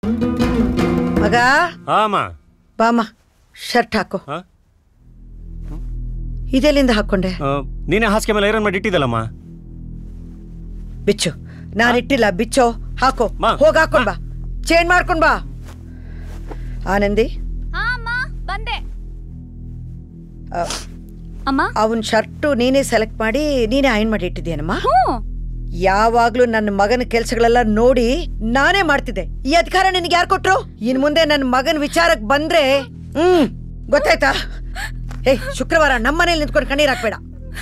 ಮಗ ಹಾಮ ಬಾಮ ಶರ್ಟ್ ಹಾಕೋ ಹಾ? ಇದೆಲ್ಲಿಂದ ಹಾಕೊಂಡೆ ನೀನೇ ಹಾಸಿಗೆ ಮೇಲೆ ಐರನ್ ಮಾಡಿ ಇಟ್ಟಿದ್ದಲ್ಲಮ್ಮ ಬಿಚ್ಚು ನಾನು ಇಟ್ಟಿಲ್ಲ ಬಿಚ್ಚೋ ಹಾಕೋ ಮಾ. ಹೋಗ್ ಹಾಕೊಂಡ್ ಬಾ ಚೇಂಜ್ ಮಾಡ್ಕೊಂಡ್ ಬಾ ಆನಂದಿ ಹಾ ಅಮ್ಮ ಬಂದೆ ಆ, ಅಮ್ಮ ಅವನ್ ಶರ್ಟು ನೀನೇ ಸೆಲೆಕ್ಟ್ ಮಾಡಿ ನೀನೇ ಐನ್ ಮಾಡಿ ಇಟ್ಟಿದ್ಯೇನಮ್ಮ ಹ್ಞೂ ಯಾವಾಗ್ಲೂ ನನ್ನ ಮಗನ ಕೆಲ್ಸಗಳೆಲ್ಲ ನೋಡಿ ನಾನೇ ಮಾಡ್ತಿದ್ದೆ ಈ ಅಧಿಕಾರ ನಿನಗೆ ಯಾರು ಕೊಟ್ರು ಇನ್ ಮುಂದೆ ನನ್ನ ಮಗನ ವಿಚಾರಕ್ಕೆ ಬಂದ್ರೆ ಹ್ಮ್ ಗೊತ್ತಾಯ್ತಾ ಏ ಶುಕ್ರವಾರ ನಮ್ಮನೇಲಿ ನಿಂತ್ಕೊಂಡು ಕಣ್ಣೀರ್ ಹಾಕ್ಬೇಡ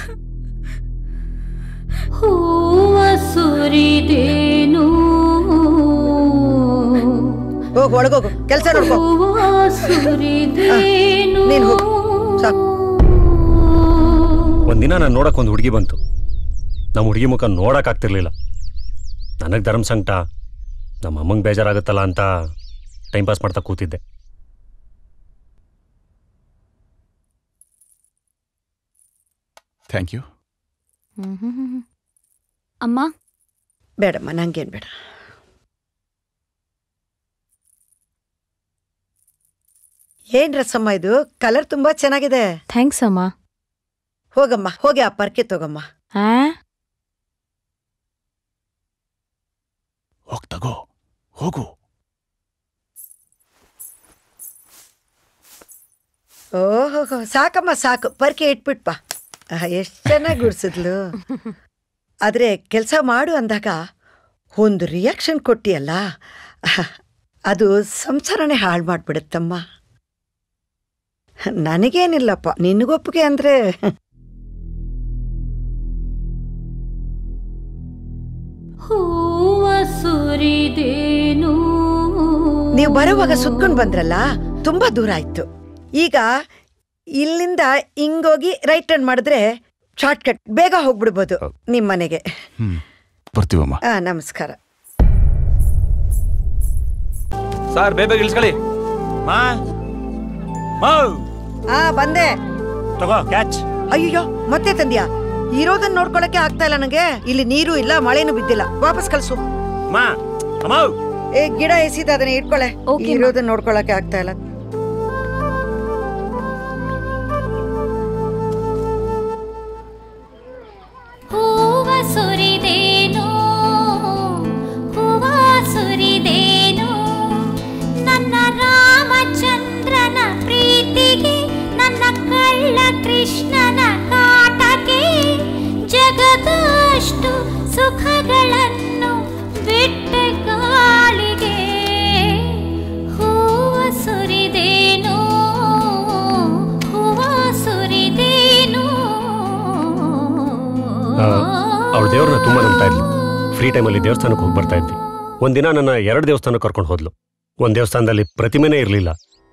ಹೂವ ಸುರಿದೇನು ಹೋಗು ಒಳಗೋಗು ಕೆಲಸ ನೋಡ್ಕೋ ಹೂವ ಸುರಿದೇನು ನೀನ್ ಹೋಗು ಸಾಕು ಒಂದಿನ ನಾನು ನೋಡಕ್ ಒಂದು ಹುಡುಗಿ ಬಂತು ನಮ್ಮ ಹುಡುಗಿ ಮುಖ ನೋಡಕ್ ಆಗ್ತಿರ್ಲಿಲ್ಲ ನನಗೆ ಧರ್ಮ ಸಂಕಟ ನಮ್ಮ ಅಮ್ಮಂಗೆ ಬೇಜಾರಾಗುತ್ತಲ್ಲ ಅಂತ ಟೈಮ್ ಪಾಸ್ ಮಾಡ್ತಾ ಕೂತಿದ್ದೆ ಥ್ಯಾಂಕ್ ಯು ಅಮ್ಮ ಬೇಡಮ್ಮ ನಂಗೇನ್ ಬೇಡ ಏನ್ ರಸಮ್ಮ ಇದು ಕಲರ್ ತುಂಬಾ ಚೆನ್ನಾಗಿದೆ ಥ್ಯಾಂಕ್ಸ್ ಅಮ್ಮ ಹೋಗಮ್ಮ ಹೋಗಿ ಆ ಪರ್ಕೆ ತಗೋಮ್ಮ ಆ ಹೋಗ್ ತಗೋ ಹೋಗು ಓಹೋ ಸಾಕಮ್ಮ ಸಾಕು ಪರ್ಕೆ ಇಟ್ಬಿಟ್ ಬಾ ಎಷ್ಟು ಚೆನ್ನಾಗಿ ಗುಡ್ಸಿದ್ಲು ಆದ್ರೆ ಕೆಲಸ ಮಾಡು ಅಂದಾಗ ಒಂದು ರಿಯಾಕ್ಷನ್ ಕೊಟ್ಟಿಯಲ್ಲ ಆಹ್, ಅದು ಸಂಸಾರನೇ ಹಾಳು ಮಾಡ್ಬಿಡುತ್ತಮ್ಮ ನನಗೇನಿಲ್ಲಪ್ಪ ನಿನಗೊಪ್ಪಿಗೆ ಅಂದ್ರೆ ಹೂವ ಸುರಿದೇನು ನೀವು ಬರುವಾಗ ಸುತ್ಕೊಂಡು ಬಂದ್ರಲ್ಲ ತುಂಬಾ ದೂರ ಆಯ್ತು ಈಗ ಇಲ್ಲಿಂದ ಹಿಂಗೋಗಿ ರೈಟ್ ಟರ್ನ್ ಮಾಡಿದ್ರೆ ಶಾರ್ಟ್ ಕಟ್ ಬೇಗ ಹೋಗ್ಬಿಡ್ಬೋದು ನಿಮ್ಮ ಮನೆಗೆ ಹ್ಮ್ ಬರ್ತೀವಮ್ಮ ಆ ನಮಸ್ಕಾರ ಸರ್ ಬೇಗ ಇಳಿಸ್ಕೊಳ್ಳಿ ಮಾ ಮೌ ಆ ಬಂದೆ ತಗೋ ಕ್ಯಾಚ್ ಅಯ್ಯೋ ಮತ್ತೆ ತಂದ್ಯಾ ಇರೋದನ್ನ ನೋಡ್ಕೊಳಕ್ಕೆ ಆಗ್ತಾ ಇಲ್ಲ ನನಗೆ ಇಲ್ಲಿ ನೀರು ಇಲ್ಲ ಮಳೆನೂ ಬಿದ್ದಿಲ್ಲ ವಾಪಸ್ ಕಳ್ಸು ಮಾ ಅಮ್ಮೌ ಏ ಗಿಡ ಎಸಿದ ಅದನ್ನ ಇಟ್ಕೊಳೆ Okay, ಮಾ. ಇರೋದನ್ನ ನೋಡ್ಕೊಳಕ್ಕೆ ಆಗ್ತಾ ಇಲ್ಲ ಹೂವ ಸುರಿದೇನು ಹೂವ ಸುರಿದೇನು ನನ್ನ ರಾಮಚಂದ್ರನ ಪ್ರೀತಿಗೆ ನನ್ನ ಕಳ್ಳ ಕೃಷ್ಣನ ಕಾಟಕ್ಕೆ ಜಗದಷ್ಟು ಸುಖಗಳನ್ನು ಬಿಟ್ಟೆ ಗಾಳಿಗೆ ಹೂವ ಸುರಿದೇನು ಹೂವ ಸುರಿದೇನು ಅವಳು ದೇವ್ರನ್ನ ತುಂಬಾ ನಂಬ್ತಾ ಇದ್ಲು ಫ್ರೀ ಟೈಮಲ್ಲಿ ದೇವಸ್ಥಾನಕ್ಕೆ ಹೋಗಿ ಬರ್ತಾ ಇದ್ವಿ ಒಂದಿನ ನನ್ನ ಎರಡು ದೇವಸ್ಥಾನಕ್ಕೆ ಕರ್ಕೊಂಡು ಹೋದ್ಲು ಒಂದ್ ದೇವಸ್ಥಾನದಲ್ಲಿ ಪ್ರತಿಮೆನೇ ಇರಲಿಲ್ಲ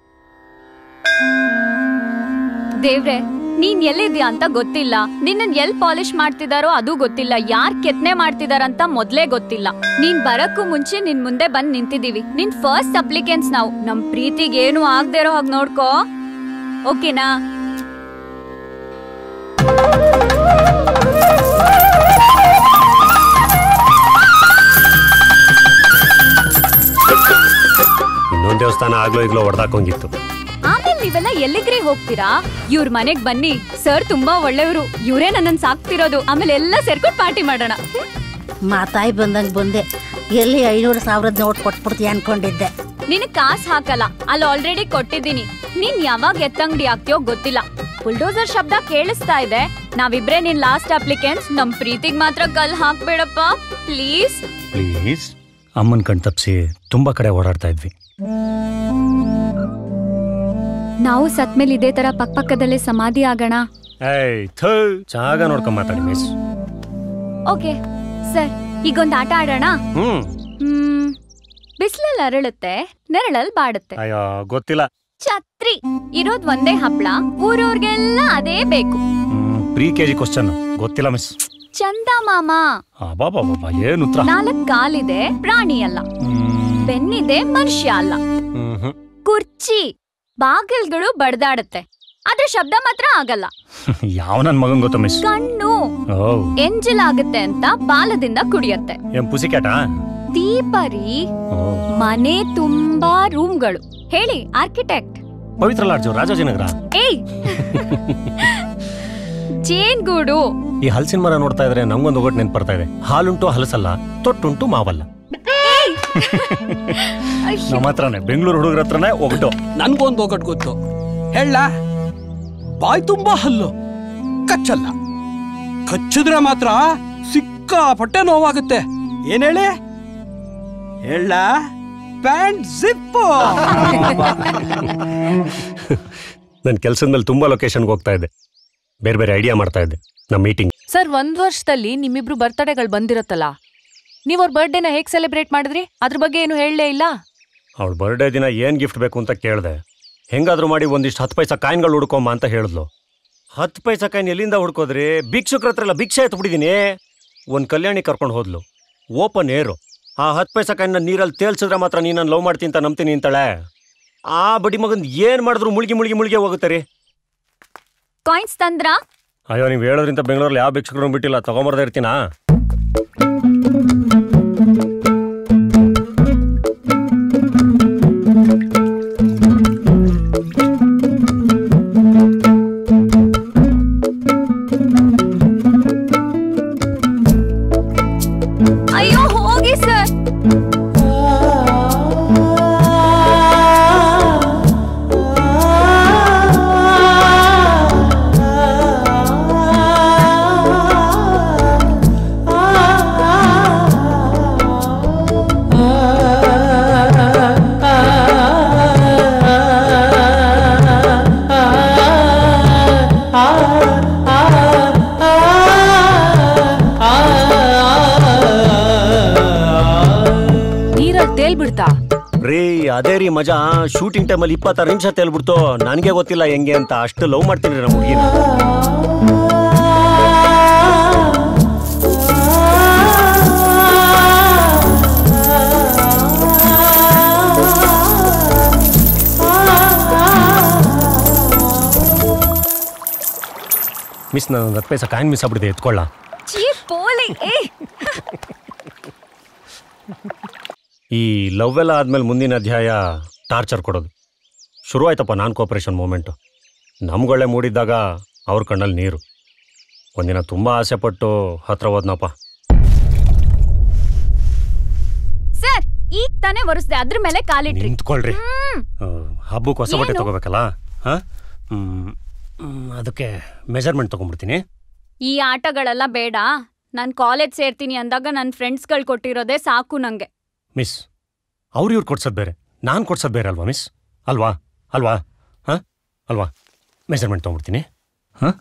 ದೇವ್ರೆ ನೀನ್ ಎಲ್ಲಿದ್ಯಾ ಅಂತ ಗೊತ್ತಿಲ್ಲ ನಿನ್ನ ಎಲ್ ಪಾಲಿಶ್ ಮಾಡ್ತಿದಾರೋ ಅದು ಗೊತ್ತಿಲ್ಲ ಯಾರ್ ಕೆತ್ನೆ ಮಾಡ್ತಿದಾರಂತ ಮೊದ್ಲೇ ಗೊತ್ತಿಲ್ಲ ನೀನ್ ಬರಕ್ಕೂ ಮುಂಚೆ ನಿನ್ ಮುಂದೆ ಬಂದ್ ನಿಂತಿದೀವಿ ನಿನ್ ಫಸ್ಟ್ ಅಪ್ಲಿಕೆನ್ಸ್ ನಾವು ನಮ್ ಪ್ರೀತಿಗೆ ಏನು ಆಗದೆ ಇರೋ ಹಾಗೆ ನೋಡ್ಕೋ ಓಕೆನಾ ಇನ್ನೊಂದ್ ದೇವಸ್ಥಾನ ಆಗ್ಲೋ ಈಗ್ಲೋ ಹೊಡೆದಾಕೊಂಗಿತ್ತು ಆಮೇಲೆ ನೀವೆಲ್ಲ ಎಲ್ಲಿಗ್ರಿ ಹೋಗ್ತೀರಾ ಇವ್ರ ಮನೆಗ್ ಬನ್ನಿ ಸರ್ ತುಂಬಾ ಒಳ್ಳೆಯವರು ಇವರೇ ನನ್ನನ್ ಸಾಕ್ತಿರೋದು ಆಮೇಲೆ ಎಲ್ಲ ಸೇರ್ಕೊಂಡು ಪಾರ್ಟಿ ಮಾಡೋಣ ಮಾತಾಯಿ ಬಂದಂಗೆ ಬಂದೆ ಎಲ್ಲಿ ಐನೂರು ಸಾವಿರದ ನೋಟ್ ಕೊಟ್ಬಿಡ್ತೀಯ ಅನ್ಕೊಂಡಿದ್ದೆ ನಿನಗ್ ಕಾಸ್ ಹಾಕಲ್ಲ ಅಲ್ಲಿ ಆಲ್ರೆಡಿ ಕೊಟ್ಟಿದ್ದೀನಿ ನೀನ್ ಯಾವಾಗ ಎತ್ತಂಗಡಿ ಆಗ್ತೀಯೋ ಗೊತ್ತಿಲ್ಲ ಬುಲ್ಡೋಸರ್ ಶಬ್ದ ಕೇಳಿಸ್ತಾ ಇದೆ ನಾವಿಬ್ರೇ ನಿನ್ ಲಾಸ್ಟ್ ಅಪ್ಲಿಕೆನ್ಸ್ ನಮ್ ಪ್ರೀತಿಗ್ ಮಾತ್ರ ಕಲ್ ಹಾಕ್ಬೇಡಪ್ಪ ಪ್ಲೀಸ್ ಪ್ಲೀಸ್ ಅಮ್ಮನ್ ಕಣ್ ತಪ್ಸಿ ತುಂಬಾ ಕಡೆ ಓಡಾಡ್ತಾ ಇದ್ವಿ ನಾವು ಸತ್ಮೇಲೆ ಇದೇ ತರ ಪಕ್ಕ ಪಕ್ಕದಲ್ಲೇ ಸಮಾಧಿ ಆಗೋಣ ಏಯ್ ಥೂ ಜಾಗ ನೋಡ್ಕೊಂಡ್ ಮಾತಾಡಿ ಮಿಸ್ ಓಕೆ ಸರ್ ಈಗೊಂದ್ ಆಟ ಆಡೋಣ ಹ್ಮ್ ಹ್ಮ್ ಬಿಸಿಲಲ್ಲಿ ಅರಳುತ್ತೆ ನೆರಳಲ್ಲಿ ಬಾಡುತ್ತೆ ಅಯ್ಯೋ ಗೊತ್ತಿಲ್ಲ ಛತ್ರಿ ಇರೋದ್ ಒಂದೇ ಹಪ್ಳ ಊರವ್ರಿಗೆಲ್ಲ ಅದೇ ಬೇಕು ಪ್ರೀ ಕೆಜಿ ಕ್ವಶನ್ ಗೊತ್ತಿಲ್ಲ ಮಿಸ್ ಚಂದ ಮಾಮ ಬಾಬಾ ಬಾಬಾ ಏನ್ ಉತ್ತರ ನಾಲ್ಕ್ ಕಾಲಿದೆ ಪ್ರಾಣಿ ಅಲ್ಲ ಬೆನ್ನಿದೆ ಮನುಷ್ಯ ಅಲ್ಲ ಹ್ಮ್ ಹ್ಮ್ ಕುರ್ಚಿ ಬಾಗಿಲ್ಗಳು ಬಡ್ದಾಡತ್ತೆ ಆದ್ರೆ ಶಬ್ದ ಮಾತ್ರ ಆಗಲ್ಲ ಯಾವ ನನ್ ಮಗನ್ ಗೊತ್ತ ಮಿಸ್ ಕಣ್ಣು ಓ ಎಂಜಲ್ ಆಗುತ್ತೆ ಅಂತ ಬಾಲದಿಂದ ಕುಡಿಯತ್ತೆ ಏನ್ ಪುಸಿ ಕ್ಯಾಟಾ ದೀಪ ರೀ ಮನೆ ತುಂಬಾ ರೂಮ್ಗಳು ಹೇಳಿ ಆರ್ಕಿಟೆಕ್ಟ್ ಪವಿತ್ರ ಲಾಡ್ಜು ರಾಜಾಜಿನಗರ ಏಯ್ ಜೇನ್ಗೂಡು ಈ ಹಲಸಿನ ಮರ ನೋಡ್ತಾ ಇದ್ರೆ ನಮ್ಗೊಂದು ಒಗಟ್ಟು ನೆನ್ಪು ಬರ್ತಾ ಇದೆ ಹಾಲುಂಟು ಹಲಸಲ್ಲ ತೊಟ್ಟುಂಟು ಮಾವಲ್ಲ ನಮ್ಮ ಹತ್ರನೇ ಬೆಂಗಳೂರು ಹುಡುಗರ ಹತ್ರನೇ ಒಗಟು ನನ್ಗೊಂದು ಒಗಟ್ ಗೊತ್ತು ಹೇಳ ಬಾಯ್ ತುಂಬಾ ಹಲ್ಲು ಕಚ್ಚಲ್ಲ ಕಚ್ಚಿದ್ರೆ ಮಾತ್ರ ಸಿಕ್ಕಾಪಟ್ಟೆ ನೋವಾಗುತ್ತೆ ಏನ್ ಹೇಳಿ ಹೇಳ ಪ್ಯಾಂಟ್ ಜಿಪ್ಪು ನನ್ನ ಕೆಲಸದ ಮೇಲೆ ತುಂಬಾ ಲೊಕೇಶನ್ಗೆ ಹೋಗ್ತಾ ಇದ್ದೆ ಬೇರೆ ಬೇರೆ ಐಡಿಯಾ ಮಾಡ್ತಾ ಇದ್ದೆ ನಮ್ಮ ಮೀಟಿಂಗ್ ಸರ್ ಒಂದ್ ವರ್ಷದಲ್ಲಿ ನಿಮ್ಮಿಬ್ರು ಬರ್ತಡೇಗಳು ಬಂದಿರತ್ತಲ್ಲ ನೀವ್ ಅವ್ರ ಬರ್ಡೇನ ಹೇಗ್ ಸೆಲೆಬ್ರೇಟ್ ಮಾಡಿದ್ರಿ ಅದ್ರ ಬಗ್ಗೆ ಏನು ಹೇಳಲೇ ಇಲ್ಲ ಅವಳ ಬರ್ಡೇ ದಿನ ಏನು ಗಿಫ್ಟ್ ಬೇಕು ಅಂತ ಕೇಳಿದೆ ಹೆಂಗಾದ್ರೂ ಮಾಡಿ ಒಂದಿಷ್ಟು ಹತ್ತು ಪೈಸಾ ಕಾಯಿನ್ಗಳು ಹುಡ್ಕೊಂಬ ಅಂತ ಹೇಳಿದ್ಲು ಹತ್ತು ಪೈಸಾ ಕಾಯಿನ್ ಎಲ್ಲಿಂದ ಹುಡ್ಕೋದ್ರಿ ಭಿಕ್ಷುಕ್ರ ಹತ್ರ ಎಲ್ಲ ಭಿಕ್ಷೆ ಎತ್ಬಿಟ್ಟಿದ್ದೀನಿ ಒಂದು ಕಲ್ಯಾಣಿ ಕರ್ಕೊಂಡು ಹೋದ್ಲು ಓಪನ್ ಏರು ಆ ಹತ್ತು ಪೈಸಾ ಕಾಯಿನ್ನ ನೀರಲ್ಲಿ ತೇಲ್ಸಿದ್ರೆ ಮಾತ್ರ ನೀನು ನಾನು ಲವ್ ಮಾಡ್ತೀನಿ ಅಂತ ನಂಬ್ತೀನಿ ಅಂತಾಳೆ ಆ ಬಡಿ ಮಗನ್ ಏನು ಮಾಡಿದ್ರು ಮುಳುಗಿ ಮುಳುಗಿ ಮುಳುಗಿ ಹೋಗುತ್ತೆ ರೀ ಕಾಯಿನ್ಸ್ ತಂದ್ರಾ ಅಯ್ಯೋ ನೀವು ಹೇಳೋದ್ರಿಂದ ಬೆಂಗಳೂರಲ್ಲಿ ಯಾವ ಭಿಕ್ಷುಕರು ಬಿಟ್ಟಿಲ್ಲ ತಗೊಂಬರ್ದೇ ಇರ್ತೀನಾ ಅಯ್ಯೋ ಹೋಗಿ ಸರ್ ನೀರಲ್ಲಿ ತೇಲ್ಬಿಡ್ತಾ ರೀ ಅದೇ ರೀ ಮಜಾ ಶೂಟಿಂಗ್ ಟೈಮಲ್ಲಿ ಇಪ್ಪತ್ತಾರು ನಿಮಿಷ ತೇಲ್ಬಿಡ್ತು ನನಗೆ ಗೊತ್ತಿಲ್ಲ ಹೆಂಗೆ ಅಂತ ಅಷ್ಟು ಲವ್ ಮಾಡ್ತೀನಿ ರೀ ನಮ್ಮ ಹುಡುಗಿನ ಮಿಸ್ ನಾನು ಹತ್ತು ಪೈಸಾ ಕಾಯಿನ್ ಮಿಸ್ ಆಗ್ಬಿಟ್ಟಿದೆ ಎತ್ಕೊಳ್ಳ ಚೀ ಪೋಲಿ ಏ ಈ ಲವ್ ಎಲ್ಲ ಆದ್ಮೇಲೆ ಮುಂದಿನ ಅಧ್ಯಾಯ ಟಾರ್ಚರ್ ಕೊಡೋದು ಶುರು ಆಯ್ತಪ್ಪ ನಾನ್ ಕೋಪರೇಷನ್ ಮೂಮೆಂಟು ನಮ್ಗೊಳ್ಳೆ ಮೂಡಿದ್ದಾಗ ಅವ್ರ ಕಣ್ಣಲ್ಲಿ ನೀರು ಒಂದಿನ ತುಂಬ ಆಸೆ ಪಟ್ಟು ಹತ್ರ ಹೋದ್ನಪ್ಪ ಸರ್ ಈಗ ತಾನೇ ಒರೆಸ್ದೆ ಅದ್ರ ಮೇಲೆ ಕಾಲಿಟ್ರಿ ನಿಂತ್ಕೊಳ್ರಿ ಹ್ಮ್. ಆ, ಹಬ್ಬಕ್ಕೆ ಹೊಸ ಬಟ್ಟೆ ಏನು? ತಗೋಬೇಕಲ್ಲ ಹಾಂ ಅದಕ್ಕೆ ಮೆಜರ್ಮೆಂಟ್ ತೊಗೊಂಡ್ಬಿಡ್ತೀನಿ ಈ ಆಟಗಳೆಲ್ಲ ಬೇಡ ನಾನು ಕಾಲೇಜ್ ಸೇರ್ತೀನಿ ಅಂದಾಗ ನನ್ನ ಫ್ರೆಂಡ್ಸ್ಗಳು ಕೊಟ್ಟಿರೋದೇ ಸಾಕು ನಂಗೆ ಮಿಸ್ ಅವ್ರು ಇವ್ರು ಕೊಡ್ಸೋದು ಬೇರೆ ನಾನು ಕೊಡ್ಸೋದು ಬೇರೆ ಅಲ್ವಾ ಮಿಸ್ ಅಲ್ವಾ ಅಲ್ವಾ ಹಾಂ ಅಲ್ವಾ ಮೆಜರ್ಮೆಂಟ್ ತೊಗೊಂಡ್ಬಿಡ್ತೀನಿ ಹಾಂ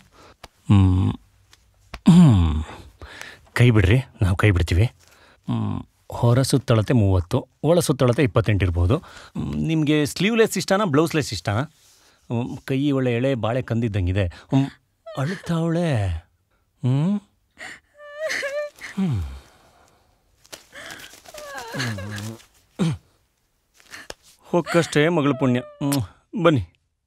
ಕೈ ಬಿಡ್ರಿ ನಾವು ಕೈ ಬಿಡ್ತೀವಿ ಹ್ಮ್, ಹೊರ ಸುತ್ತಳತೆ ಮೂವತ್ತು ಒಳ ಸುತ್ತಳತೆ ಇಪ್ಪತ್ತೆಂಟು ಇರ್ಬೋದು ನಿಮಗೆ ಸ್ಲೀವ್ಲೆಸ್ ಇಷ್ಟನಾ ಬ್ಲೌಸ್ಲೆಸ್ ಇಷ್ಟನಾ ಹ್ಮ್, ಕೈ ಒಳ್ಳೆ ಎಳೆ ಬಾಳೆ ಕಂದಿದ್ದಂಗಿದೆ ಹ್ಮ್, ಅಳ್ತಾವಳೆ ಹ್ಞೂ ಹೊಕ್ಕಷ್ಟೇ ಮಗಳ ಪುಣ್ಯ ಹ್ಮ್, ಬನ್ನಿ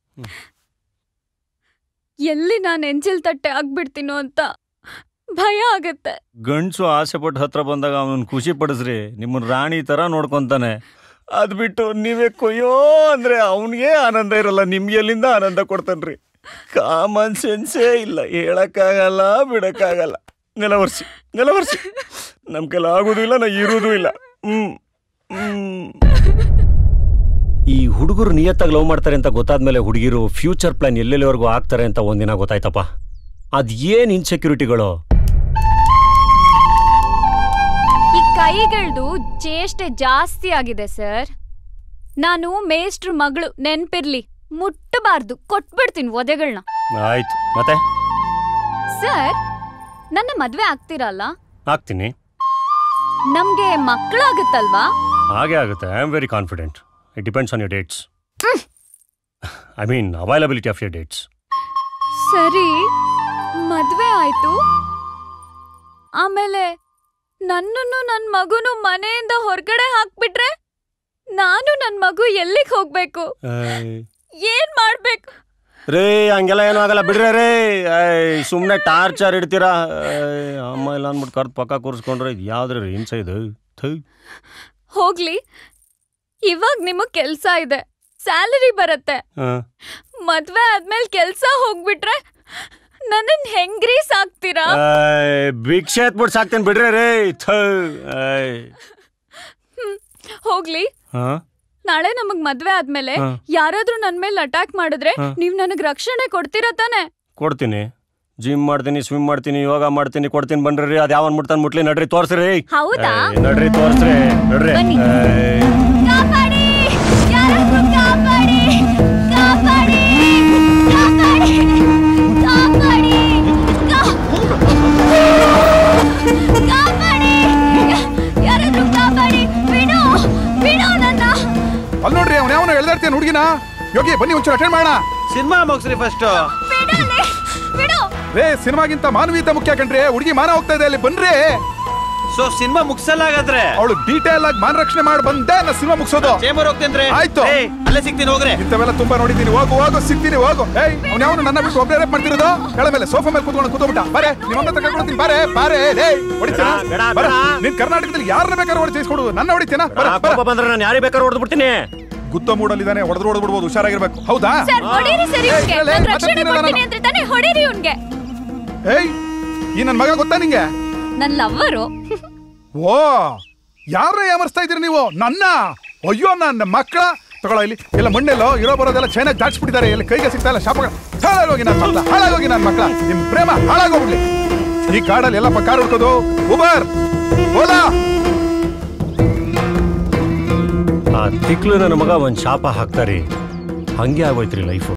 ಎಲ್ಲಿ ನಾನು ಎಂಜಿಲ್ ತಟ್ಟೆ ಆಗ್ಬಿಡ್ತೀನೋ ಅಂತ ಭಯ ಆಗತ್ತೆ ಗಂಡಸು ಆಸೆ ಪಟ್ಟು ಹತ್ರ ಬಂದಾಗ ಅವನನ್ನು ಖುಷಿ ಪಡಿಸ್ರಿ ನಿಮ್ಮನ್ನ ರಾಣಿ ಥರ ನೋಡ್ಕೊಂತಾನೆ ಅದು ಬಿಟ್ಟು ನೀವೇ ಕೊಯ್ಯೋ ಅಂದರೆ ಅವನಿಗೆ ಆನಂದ ಇರಲ್ಲ ನಿಮ್ಗೆ ಎಲ್ಲಿಂದ ಆನಂದ ಕೊಡ್ತಾನ್ರಿ ಕಾಮನ್ ಸೆನ್ಸೇ ಇಲ್ಲ ಹೇಳಕ್ಕಾಗಲ್ಲ ಬಿಡಕ್ಕಾಗಲ್ಲ ನೆಲವರ್ಸಿ ನೆಲವರ್ಸಿ ನಮ್ಮ ಕೆಲ ಆಗೋದು ಇಲ್ಲ ನಾ ಇರೋದು ಇಲ್ಲ ಹ್ಮ್ ಹ್ಮ್ ಈ ಹುಡುಗರು ನಿಯತ್ತಾಗಿ ಲವ್ ಮಾಡ್ತಾರೆ ಅಂತ ಗೊತ್ತಾದ್ಮೇಲೆ ಹುಡುಗಿರು ಫ್ಯೂಚರ್ ಪ್ಲಾನ್ ಎಲ್ಲೆಲ್ಲಿವರೆಗೂ ಆಗ್ತಾರೆ ಅಂತ ಒಂದಿನ ಗೊತ್ತಾಯ್ತಪ್ಪ ಅದೇನ್ ಇನ್ಸೆಕ್ಯೂರಿಟಿಗಳು ಈ ಕೈಗಳ್ದು ಚೇಷ್ಟೆ ಜಾಸ್ತಿ ಆಗಿದೆ ಸರ್ ನಾನು ಮೇಷ್ಟ್ರ ಮಗಳು ನೆನ್ಪಿರ್ಲಿ ಮುಟ್ಟಬಾರ್ದು ಕೊಟ್ಬಿಡ್ತೀನಿ ಒದೆಗಳ್ನ ಆಯ್ತು ಮತ್ತೆ ಸರ್ ನನ್ನ ಮದ್ವೆ ಆಗ್ತಿರಲ್ಲ ಆಗ್ತೀನಿ ನಮ್ಗೆ ಮಕ್ಕಳಾಗುತ್ತಲ್ವಾ ಹಾಗೆ ಆಗುತ್ತೆ I am very confident it depends on your dates I mean availability of your dates ಸರಿ ಮದ್ವೆ ಆಯ್ತು ಆಮೇಲೆ ನನ್ನನ್ನು ನನ್ ಮಗುನು ಮನೆಯಿಂದ ಹೊರಗಡೆ ಹಾಕ್ಬಿಟ್ರೆ ನಾನು ನನ್ ಮಗು ಎಲ್ಲಿಗೆ ಹೋಗ್ಬೇಕು ಏನ್ ಮಾಡ್ಬೇಕು ರೇ ಹಂಗೆಲ್ಲ ಏನೂ ಆಗಲ್ಲ ಬಿಡ್ರೆ ರೇ ಸುಮ್ಮನೆ ಟಾರ್ಚರ್ ಇಡ್ತೀರಾ ಏಯ್, ಅಮ್ಮ ಇಲ್ಲ ಅಂದ್ಬಿಟ್ಟು ಕರ್ದು ಪಕ್ಕ ಕೂರಿಸ್ಕೊಂಡ್ರೆ ಇದು ಯಾವ್ದ್ರ ಹಿಂಸೆ ಇದು ಥು. ಹೋಗ್ಲಿ ಇವಾಗ ನಿಮಗ್ ಕೆಲ್ಸ ಇದೆ ಸ್ಯಾಲರಿ ಬರತ್ತೆ ಆ, ಮದ್ವೆ ಆದ್ಮೇಲೆ ಕೆಲ್ಸ ಹೋಗ್ಬಿಟ್ರೆ ನನ್ನನ್ ಹೆಂಗ್ರಿ ಸಾಕ್ತೀರಾ ಆಯ್, ಭಿಕ್ಷೆ ಎತ್ಬಿಟ್ಟು ಸಾಕ್ತೇನೆ ಬಿಡ್ರಿ ರೇ ಥು. ಆಯ್. ಹ್ಮ್. ಹೋಗ್ಲಿ ಹಾ ನಾಳೆ ನಮಗ್ ಮದ್ವೆ ಆದ್ಮೇಲೆ ಹಾ. ಯಾರಾದ್ರೂ ನನ್ ಮೇಲೆ ಅಟ್ಯಾಕ್ ಮಾಡಿದ್ರೆ ಹಾ. ನೀವ್ ನನಗ್ ರಕ್ಷಣೆ ಕೊಡ್ತೀರಾ ತಾನೆ ಕೊಡ್ತೀನಿ ಜಿಮ್ ಮಾಡ್ತೀನಿ ಸ್ವಿಮ್ ಮಾಡ್ತೀನಿ ಯೋಗ ಮಾಡ್ತೀನಿ ಕೊಡ್ತೀನಿ ಬನ್ರಿ ಅದು ಯಾವನ್ ಮುಟ್ತಾನ ಮುಟ್ಲಿ ನಡ್ರಿ ತೋರ್ಸ್ರಿ ಹೌದಾ? ಏಯ್, ನಡ್ರಿ ತೋರ್ಸ್ರಿ ನಡ್ರಿ ಬನ್ನಿ. ಏಯ್. ಕಾಪಾಡಿ ಯಾರಾದ್ರೂ ಕಾಪಾಡಿ ಕಾಪಾಡಿ ಕಾಪಾಡಿ ಕಾಪಾಡಿ ಕಾ- ಕಾಪಾಡಿ ಯಾರಾದ್ರೂ ಕಾಪಾಡಿ ಬಿಡು ಬಿಡು ನನ್ನ ಅಲ್ಲಿ ನೋಡ್ರಿ ಅವ್ನ ಯಾವನ ಎಳ್ದಾಡ್ತೇನೆ ಹುಡುಗಿನ ಯೋಗಿ ಬನ್ನಿ ಒಂಚೂರು ಅಟೆಂಡ್ ಮಾಡೋಣ ಸಿನಿಮಾ ಮುಗಿಸ್ರಿ ಫಸ್ಟ್ ಬಿಡಲಿ ಬಿಡು ರೇ ಸಿನಿಮಾಗಿಂತ ಮಾನವೀಯತೆ ಮುಖ್ಯ ಕಣ್ರಿ ಹುಡುಗಿ ಮಾನ ಹೋಗ್ತಾ ಇದೆ ಅಲ್ಲಿ ಬನ್ರಿ ಸೊ ಸಿನಿಮಾ ಮುಗಿಸಲ್ಲ ಹಾಗಾದ್ರೆ ಅವಳು ಡೀಟೇಲ್ ಆಗಿ ಮಾನ ರಕ್ಷಣೆ ಮಾಡಿ ಬಂದೆ ನಾ ಸಿನಿಮಾ ಮುಗಿಸೋದು ಚೇಂಬರ್ ಹೋಗ್ತೇನ್ರಿ ಆಯ್ತು. ಏಯ್, ಅಲ್ಲೇ ಸಿಗ್ತೀನಿ ಹೋಗ್ರಿ ಇಂಥವೆಲ್ಲ ತುಂಬಾ ನೋಡಿದ್ದೀನಿ ಹೋಗು ಹೋಗು ಸಿಗ್ತೀನಿ ಹೋಗು ಏಯ್ ಅವ್ನ ಯಾವನು ನನ್ನ ಬಿಟ್ಟು ಒಬ್ಬರೇ ರೇಪ್ ಮಾಡ್ತಿರೋದು ಕೆಳ ಮೇಲೆ ಸೋಫಾ ಮೇಲೆ ಕೂತ್ಕೊಂಡು ಕೂತ್ಬಿಟ್ಟ ಬಾರೆ ನಿಮ್ಮ ಅಮ್ಮ ತಗೊಂಡ್ಬಿಡ್ತೀನಿ ಬಾರೆ ಬಾರೆ ಏಯ್ ಹೊಡಿತೀನ ಬೇಡ, ಬೇಡ, ಬರ ಬೇಡ. ನೀನ್ ಕರ್ನಾಟಕದಲ್ಲಿ ಯಾರನ್ನ ಬೇಕಾದ್ರೆ ಹೊಡಿ ಜಯಿಸ್ಕೊಡು ನನ್ನ ಹೊಡಿತೀನ ಬರ ಆ, ಬರ ಕೋಪ ಬಂದ್ರೆ ನಾನು ಯಾರಿಗೆ ಬೇಕಾದ್ರೆ ಹೊಡೆದು ಬಿಡ್ತೀನಿ ಗುತ್ತ ಮೂಡಲ್ಲಿದ್ದಾನೆ ಹೊಡೆದು ಹೊಡೆದು ಬಿಡ್ಬೋದು ಹುಷಾರಾಗಿರ್ಬೇಕು ಹೌದಾ ಸರ್ ಹೊಡೀರಿ ಸರಿ ಏಯ್, ಇವ್ನ್ಗೆ. ಇಲ್ಲೇ, ನಾನ್ ರಕ್ಷಣೆ ಮಾತಾಡ್ತೀನಲ್ಲ ಕೊಡ್ತೀನಿ ನಾನು. ಅಂದ್ರೆ ತಾನೇ ಹೊಡೀರಿ ಇವ್ನ್ಗೆ ಏಯ್ ಈ ನನ್ ಮಗ ಗೊತ್ತಾ ನಿಂಗೆ ನನ್ ಲವ್ವರು ಓ ಯಾರ ಯಾಮರ್ಸ್ತಾ ಇದೀರಿ ನೀವು ನನ್ನ ಅಯ್ಯೋ ನನ್ನ ಮಕ್ಕಳ ತಗೊಳ್ಳೋ ಇಲ್ಲಿ ಎಲ್ಲ ಮಣ್ಣೆಲ್ಲೋ ಇರೋ ಬರೋದೆಲ್ಲ ಚೈನಾಗ್ ದಾಟ್ಸ್ಬಿಟ್ಟಿದ್ದಾರೆ ಇಲ್ಲಿ ಕೈಗೆ ಸಿಗ್ತಾ ಇಲ್ಲ ಶಾಪಗಳ ಹಾಳಾಗೋಗಿ ನನ್ನ ಮಕ್ಕಳ ಹಾಳಾಗೋಗಿ ನನ್ನ ಮಕ್ಕಳ ನಿಮ್ ಪ್ರೇಮ ಹಾಳಾಗೋಗ್ಲಿ ಈ ಕಾಡಲ್ಲಿ ಎಲ್ಲಪ್ಪ ಕಾರ್ ಹುಡ್ಕೋದು ಉಬರ್ ಓಲಾ ಆ ತಿಕ್ಲು ನನ್ನ ಮಗ ಒಂದ್ ಶಾಪ ಹಾಕ್ತಾರಿ ಹಂಗೆ ಆಗೋಯ್ತ್ರಿ ಲೈಫು